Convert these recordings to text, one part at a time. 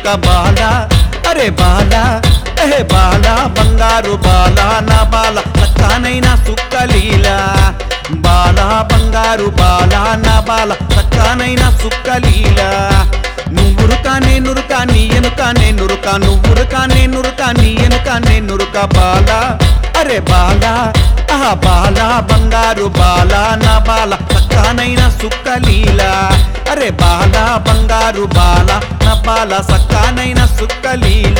నురుక బాల అరే బాల ఏ బాల బంగారు బాల నా బాల చక్కనైన సుక్కలీల బాల బంగారు బాల నా బాల చక్కనైన సుక్కలీల నువ్వురుక నే నురుక నీ ఎనుక నే నురుక నువ్వురుక నే నురుక నీ ఎనుక నే నురుక బాల అరే బాల ఆహా బాల బంగారు బాల నా బాల చక్కనైన సుక్కలీల అరే బాల బంగారు బాల నా బాల సక్కనైన సుక్కలీల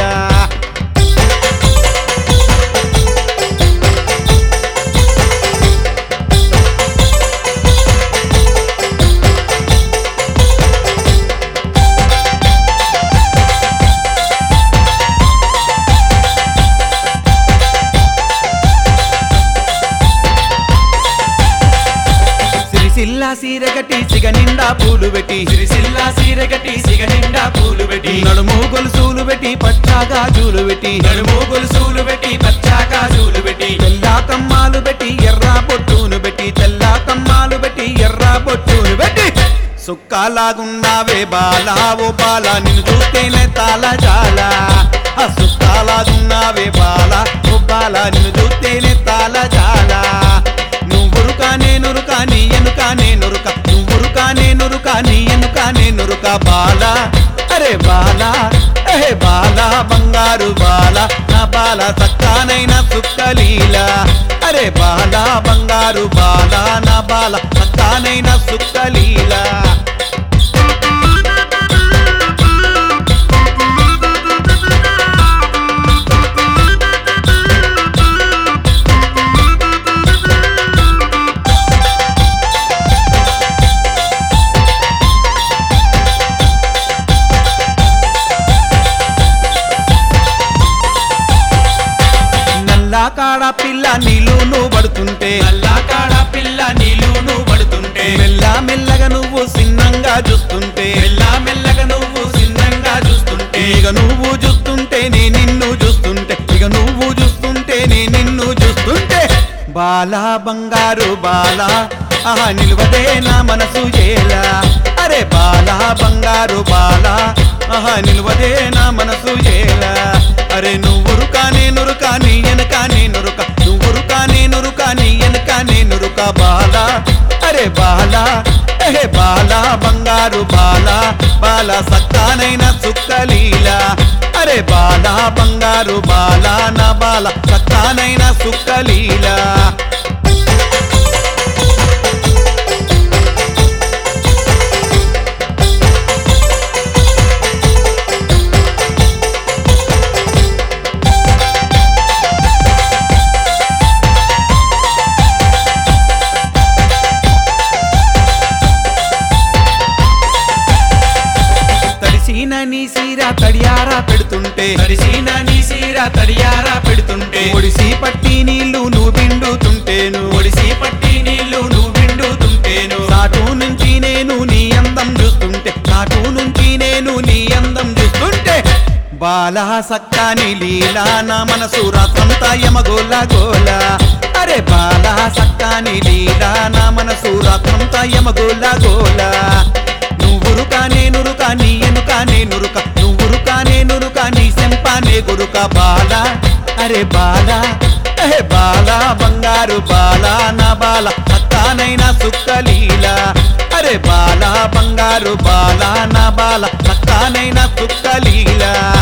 సిరిసిల్ల సీరగటి సిగ నిండా పూలు పెట్టి సిరిసిల్ల సీరగటి సిగ నిండా పూలు పెట్టి నడుము గొలుసులు పెట్టి పచ్చాగా జూలు పెట్టి నడుము గొలుసులు పెట్టి పచ్చా కాజులు పెట్టి తెల్లా కమ్మాలు పెట్టి ఎర్ర బొట్టును పెట్టి తెల్లా కమ్మాలు పెట్టి ఎర్ర బొట్టును పెట్టి సుక్కాలాగున్నావే బాలా ఓ బాలా నిన్ను చూస్తేనే తాళ జాలా ఆ సుక్కాలాగున్నావే బాలా ఓ బాలా నిన్ను చూస్తేనే తాళ జాలా నువ్వురు కానే నురుక నీ ఎనుక నే నురుక నువ్వురు కానే నురుక నీ ఎనుక నే నురుక బాలా అరే బాలా ఏ బాలా బంగారు బాల నా బాల సక్కానైన సుక్కలీల అరే బాలా బంగారు బాల నా బాల సక్కానైన సుక్కలీల నల్లా కాడ పిల్ల నీళ్ళు పడుతుంటే నల్లా కాడ పిల్ల నీళ్లు పడుతుంటే మెల్ల మెల్లగా నువ్వు సిన్నంగా చూస్తుంటే మెల్ల మెల్లగా నువ్వు సిన్నంగా చూస్తుంటే ఇక నువ్వు చూస్తుంటే నే నిన్ను చూస్తుంటే ఇక నువ్వు చూస్తుంటే నే నిన్ను చూస్తుంటే బాలా బంగారు బాలా ఆహా నిలువదే నా మనసు ఏలా అరే బాలా బంగారు బాలా ఆహా నిలువదే నా మనసు ఏలా అరే నువ్వురు కానే నురుక నీ ఎనక నీ నురుక నువ్వురు కానే నురుక నీ ఎనక నీ నురుక బాలా అరే బాలా ఏ బాలా బంగారు బాలా బాల సక్కానైన సుక్కలీల అరే బాలా బంగారు బాలా నా బాల సక్కానైన సుక్కలీల తడిసిన నీ సీర తడియారా పెడుతుంటే తడిసిన నీ సీర తడియారా పెడుతుంటే ఒడిసి పట్టి నీళ్లు నువ్వు పిండుతుంటేను ఒడిసి పట్టి నీళ్లు నువ్వు విండుతుంటేను నాటు నుంచి నేను నీ అందం చూస్తుంటే నాటు నుంచి నేను నీ అందం చూస్తుంటే బాలా సక్కాని లీలా నా మనసు రాత్రంతా యమగోల గోల అరే బాలా సక్కాని లీలా నా మనసు రాత్రంతా యమగోల గోల నువ్వురు కానే నురుక నీ ఎనుక నే నురుక నువ్వురు కానే నురుక నీ సెంపానే గురుక బాలా అరే బాలా ఏ బాలా బంగారు బాలా నా బాల సక్కానైన సుక్కలీల అరే బాలా బంగారు బాలా నా బాల సక్కానైన సుక్కలీల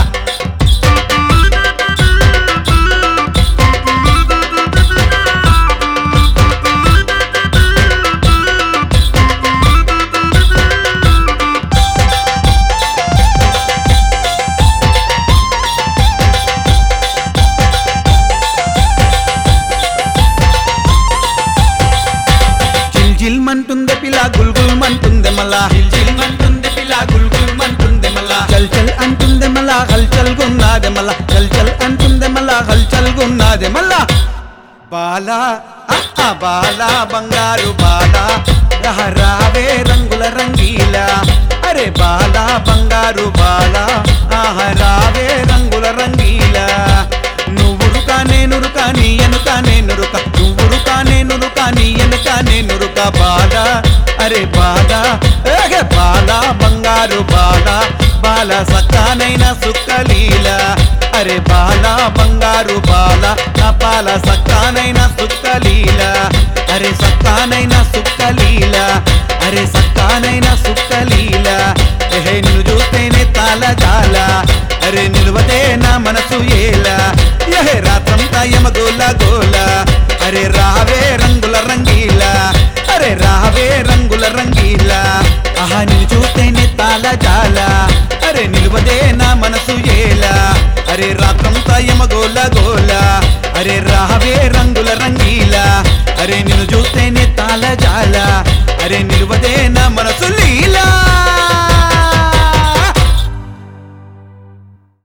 జిల్ జిల్ మంటుందే పిల్ల గుల్ గుల్ మంటుందే మళ్ళా జిల్ జిల్ మంటుంది పిల్ల గుల్ గుల్ మంటుంది మళ్ళా చల్ చల్ అంటుందే మళ్ళా హల్చల్ గున్నాదే మళ్ళా చల్ చల్ అంటుందే మళ్ళా హల్చల్ గున్నాదే మళ్ళా బాలా ఆ, ఆ బాలా బంగారు బాలా రహ రావే రంగుల రంగీల అరే బాలా బంగారు బాలా ఆహ రావే రంగుల రంగీల నువ్వురు కానే నురుక నీ ఎనుక నే నురుక నువ్వురు కానే నురుక నీ ఎనుక నే నురుక బాల అరే బాల ఏగే బాల బంగారు బాల బాల పాల సక్కానైన సుక్కలీల అరే బాల బంగారు బాల నా పాల సక్కానైన సుక్కలీల అరే సక్కానైన సుక్కలీల అరే సక్కానైన సుక్కలీల ఎహే నిన్ను చూస్తేనే తాళ జాల అరే నిలువదే నా మనసు ఏలా ఎహే రాత్రంతా యమగోల గోల అరే రావే రంగుల రంగీల అరే రావే రంగుల రంగీల ఆహా నిన్ను చూస్తేనే తాళ జాల అరే నిలువదే నా మనసు ఏలా అరే రాత్రంతా యమగోల గోల అరే రావే రంగుల రంగీల అరే నిన్ను చూస్తేనే తాళ జాల అరే నిలువదే నా మనసు లీలా